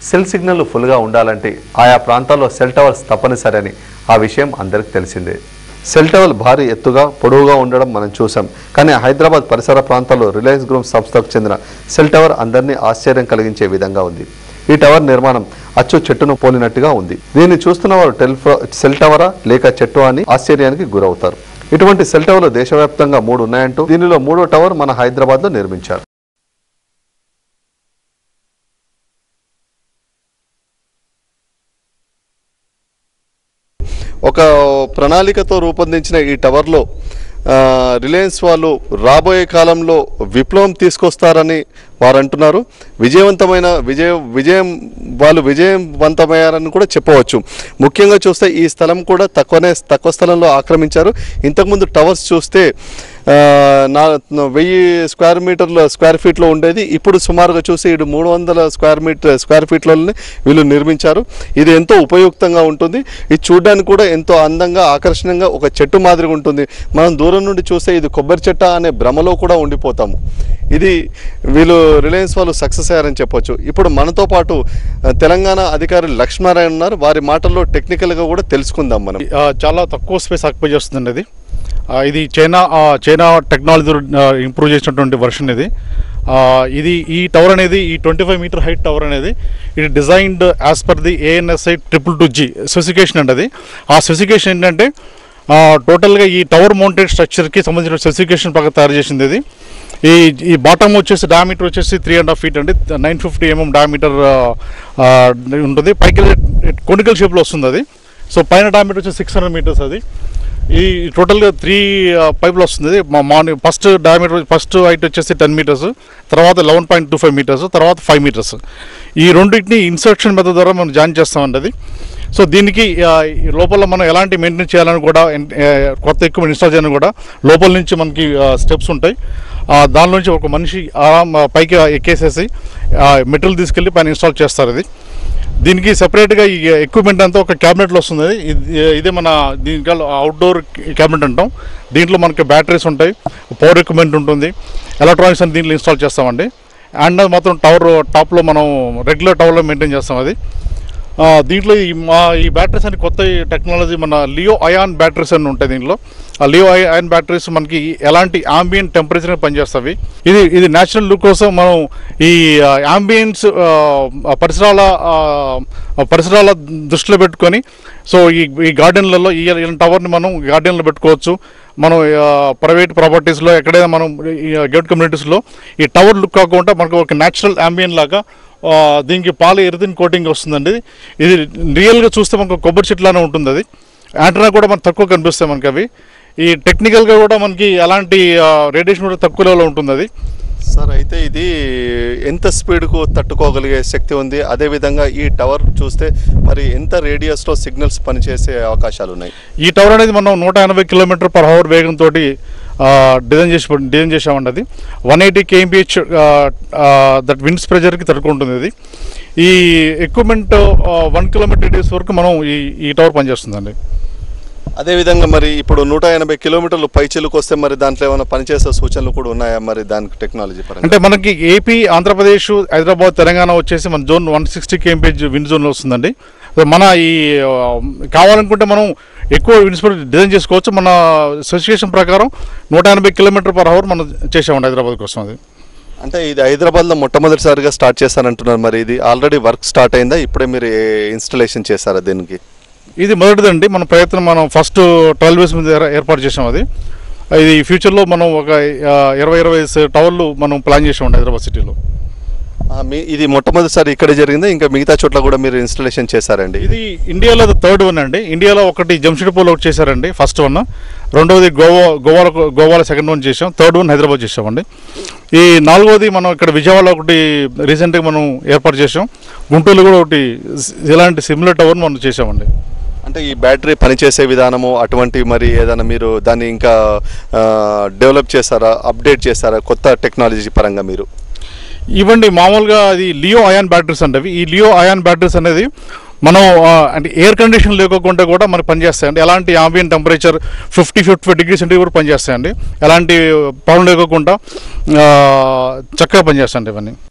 Cell signal ఫుల్గా ఉండాలంటే ఆయా ప్రాంతాల్లో సెల్ టవర్స్ తప్పనిసరి అని ఆ విషయం అందరికీ తెలిసిందే సెల్ టవర్ భారీ ఎత్తుగా పొడవుగా ఉండడం మనం చూసాం కానీ హైదరాబాద్ పరిసర ప్రాంతాల్లో రిలయన్స్ గ్రూప్ సంస్థకు చెందిన సెల్ టవర్ అందరినీ ఆశ్చర్యం కలిగించే విధంగా ఉంది ఈ టవర్ నిర్మాణం అచ్చు చెట్టును పోలినట్టుగా ఉంది దీన్ని చూస్తున్న వారు టెలిఫో సెల్ టవరా లేక చెట్టు అని ఆశ్చర్యానికి గురవుతారు ఇటువంటి సెల్ టవర్లు దేశవ్యాప్తంగా మూడు ఉన్నాయంటూ దీనిలో మూడో టవర్ మన హైదరాబాద్ లో నిర్మించారు ఒక ప్రణాళికతో రూపొందించిన ఈ టవర్లో ఆ, రిలయన్స్ వాళ్ళు రాబోయే కాలంలో విప్లవం తీసుకొస్తారని వారు అంటున్నారు విజయవంతమైన విజయ విజయం వాళ్ళు విజయవంతమయ్యారని కూడా చెప్పవచ్చు ముఖ్యంగా చూస్తే ఈ స్థలం కూడా తక్కువనే తక్కువ స్థలంలో ఆక్రమించారు ఇంతకుముందు టవర్స్ చూస్తే ఆ, నా వెయ్యి స్క్వేర్ మీటర్ల స్క్వేర్ ఫీట్లో ఉండేది ఇప్పుడు సుమారుగా చూసి ఇటు మూడు వందల స్క్వేర్ మీటర్ స్క్వేర్ ఫీట్లలోనే వీళ్ళు నిర్మించారు ఇది ఎంతో ఉపయుక్తంగా ఉంటుంది ఇది చూడడానికి కూడా ఎంతో అందంగా ఆకర్షణీయంగా ఒక చెట్టు మాదిరిగా ఉంటుంది మనం దూరం నుండి చూస్తే ఇది కొబ్బరి చెట్ట అనే భ్రమలో కూడా ఉండిపోతాము ఇది వీళ్ళు రిలయన్స్ వాళ్ళు సక్సెస్ అయ్యారని చెప్పొచ్చు ఇప్పుడు మనతో పాటు ఆ, తెలంగాణ అధికారి లక్ష్మీనారాయణ ఉన్నారు వారి మాటల్లో టెక్నికల్గా కూడా తెలుసుకుందాం మనం ఆ, చాలా తక్కువ స్పేస్ ఆక్యుపై చేస్తుందండి అది ఆ, ఇది చైనా ఆ, చైనా టెక్నాలజీ ఇంప్రూవ్ చేసినటువంటి వర్షన్ ఇది ఆ, ఇది ఈ టవర్ అనేది ఈ twenty five metre height tower అనేది ఇది designed as per the ANSI triple two G specification అండి అది ఆ స్పెసిఫికేషన్ ఏంటంటే ఆ, టోటల్గా ఈ టవర్ మౌంటెడ్ స్ట్రక్చర్కి సంబంధించిన స్పెసిఫికేషన్ పక్కన తయారు చేసింది ఇది ఈ ఈ బాటమ్ వచ్చేసి డయామీటర్ వచ్చేసి త్రీ అండ్ హాఫ్ ఫీట్ అండి నైన్ ఫిఫ్టీ ఎంఎం డయామీటర్ ఉంటుంది పైకి కొనికల్ షేప్లో వస్తుంది అది సో పైన డయామీటర్ వచ్చి సిక్స్ హండ్రెడ్ మీటర్స్ అది ఈ టోటల్గా త్రీ పైపులు వస్తుంది మా morning first diameter first height వచ్చేసి టెన్ మీటర్స్ తర్వాత eleven point two five metres తర్వాత ఫైవ్ మీటర్స్ ఈ రెండింటిని ఇన్సర్షన్ మెథడ్ ద్వారా మనం జాయిన్ చేస్తామండి అది సో దీనికి ఆ, ఈ లోపల మనం ఎలాంటి మెయింటైన్ చేయాలని కూడా ఎన్- ఆ, కొత్త ఎక్కువ ఇన్స్టాల్ చేయాలని కూడా లోపల నుంచి మనకి స్టెప్స్ ఉంటాయి ఆ, దాని నుంచి ఒక మనిషి ఆరామ్ ఆ, పైకి ఎక్కేసేసి మెటీరియల్ తీసుకెళ్ళి పైన ఇన్స్టాల్ చేస్తారు ఇది దీనికి సెపరేట్గా ఈ ఎక్విప్మెంట్ అంతా ఒక క్యాబినెట్లో వస్తుంది అది. ఇది ఇదే మన దీనికి అవుట్డోర్ క్యాబినెట్ అంటాం దీంట్లో మనకి బ్యాటరీస్ ఉంటాయి పవర్ ఎక్విప్మెంట్ ఉంటుంది ఎలక్ట్రానిక్స్ అని దీంట్లో ఇన్స్టాల్ చేస్తామండి అండ్ మాత్రం టవర్ టాప్లో మనం రెగ్యులర్ టవర్లో మెయింటైన్ చేస్తాం అది ఆ, దీంట్లో ఈ మా ఈ బ్యాటరీస్ అని కొత్త టెక్నాలజీ మన లియో అయాన్ బ్యాటరీస్ అని ఉంటాయి దీంట్లో ఆ లియో అయాన్ బ్యాటరీస్ మనకి ఎలాంటి ఆంబియన్ టెంపరేచర్ పనిచేస్తాయి ఇది ఇది న్యాచురల్ లుక్ కోసం మనం ఈ ఆంబియన్స్ పరిసరాల ఆ, పరిసరాల దృష్టిలో పెట్టుకొని సో ఈ ఈ గార్డెన్లలో ఈ ఈ టవర్ని మనం గార్డెన్లో పెట్టుకోవచ్చు మనం ప్రైవేట్ ప్రాపర్టీస్లో ఎక్కడైనా మనం గేట్ కమ్యూనిటీస్లో ఈ టవర్ లుక్ కాకుండా మనకు ఒక న్యాచురల్ ఆంబియన్ లాగా ఆ, దీనికి పాలు ఎరిదిన్ కోటింగ్ వస్తుందండి ఇది రియల్గా చూస్తే మనకు కొబ్బరి చెట్లానే ఉంటుంది అది యాంటనా కూడా మనకు తక్కువ కనిపిస్తాయి మనకి అవి ఈ టెక్నికల్గా కూడా మనకి ఎలాంటి రేడియేషన్ కూడా తక్కువ లెవెల్లో ఉంటుంది అది సార్ అయితే ఇది ఎంత స్పీడ్కు తట్టుకోగలిగే శక్తి ఉంది అదేవిధంగా ఈ టవర్ చూస్తే మరి ఎంత రేడియస్లో సిగ్నల్స్ పనిచేసే అవకాశాలు ఉన్నాయి ఈ టవర్ అనేది మనం నూట ఎనభై కిలోమీటర్ పర్ అవర్ వేగంతో డిజైన్ చేసి డిజైన్ చేసామండి అది one eighty KMPH that winds ప్రెజర్కి తట్టుకుంటుంది ఇది ఈ ఎక్విప్మెంట్ వన్ కిలోమీటర్ డేస్ వరకు మనం ఈ ఈ టవర్ పనిచేస్తుందండి అదేవిధంగా మరి ఇప్పుడు నూట ఎనభై కిలోమీటర్లు పైచిలకు వస్తే మరి దాంట్లో ఏమైనా పనిచేసే సూచనలు కూడా ఉన్నాయా మరి దానికి టెక్నాలజీ పరంగా అంటే మనకి ఏపీ ఆంధ్రప్రదేశ్ హైదరాబాద్ తెలంగాణ వచ్చేసి మన zone one sixty KMPH wind జోన్లో వస్తుందండి సో మన ఈ ఆ, కావాలనుకుంటే మనం ఎక్కువ విండ్స్ డిజైన్ చేసుకోవచ్చు మన స్పెసిఫికేషన్ ప్రకారం నూట ఎనభై కిలోమీటర్ పర్ అవర్ మనం చేసామండి హైదరాబాద్ కోసం అది అంటే ఇది హైదరాబాద్లో మొట్టమొదటిసారిగా స్టార్ట్ చేశారంటున్నారు మరి ఇది ఆల్రెడీ వర్క్ స్టార్ట్ అయిందా ఇప్పుడే మీరు ఇన్స్టలేషన్ చేశారా దీనికి ఇది మొదటిదండి మన ప్రయత్నం మనం ఫస్ట్ ట్రయల్ బేస్ మీద ఏర్- ఏర్పాటు చేసాం అది ఇది ఫ్యూచర్లో మనం ఒక ఆ, ఇరవై ఇరవై టవర్లు మనం ప్లాన్ చేసామండి హైదరాబాద్ సిటీలో ఆ, మీ ఇది మొట్టమొదటిసారి ఇక్కడే జరిగిందా ఇంకా మిగతా చోట్ల కూడా మీరు ఇన్స్టలేషన్ చేశారండి ఇది ఇండియాలో థర్డ్ వన్ అండి ఇండియాలో ఒకటి జంషెడ్పూర్లో ఒకటి చేశారండి ఫస్ట్ వన్ రెండవది గోవా గోవాలో గోవాలో సెకండ్ వన్ చేసాం థర్డ్ వన్ హైదరాబాద్ చేసామండి ఈ నాలుగవది మనం ఇక్కడ విజయవాడలో ఒకటి రీసెంట్గా మనం ఏర్పాటు చేసాం గుంటూరులో కూడా ఒకటి ఇలాంటి సిమిలర్ టవర్ మనం చేసామండి అంటే ఈ బ్యాటరీ పనిచేసే విధానము అటువంటి మరి ఏదైనా మీరు దాన్ని ఇంకా డెవలప్ చేశారా అప్డేట్ చేశారా కొత్త టెక్నాలజీ పరంగా మీరు ఇవ్వండి మామూలుగా అది లియో అయాన్ బ్యాటరీస్ అంటే అవి. ఈ లియో అయాన్ బ్యాటరీస్ అనేది మనం ఆ, అంటే ఎయిర్ కండిషన్ లేకోకుండా కూడా మనకు పనిచేస్తాయండి ఎలాంటి ambient temperature fifty fifty five degree centigrade కూడా పనిచేస్తాయండి ఎలాంటి ప్రాబ్లం లేకోకుండా ఆ, చక్కగా పనిచేస్తాయండి ఇవన్నీ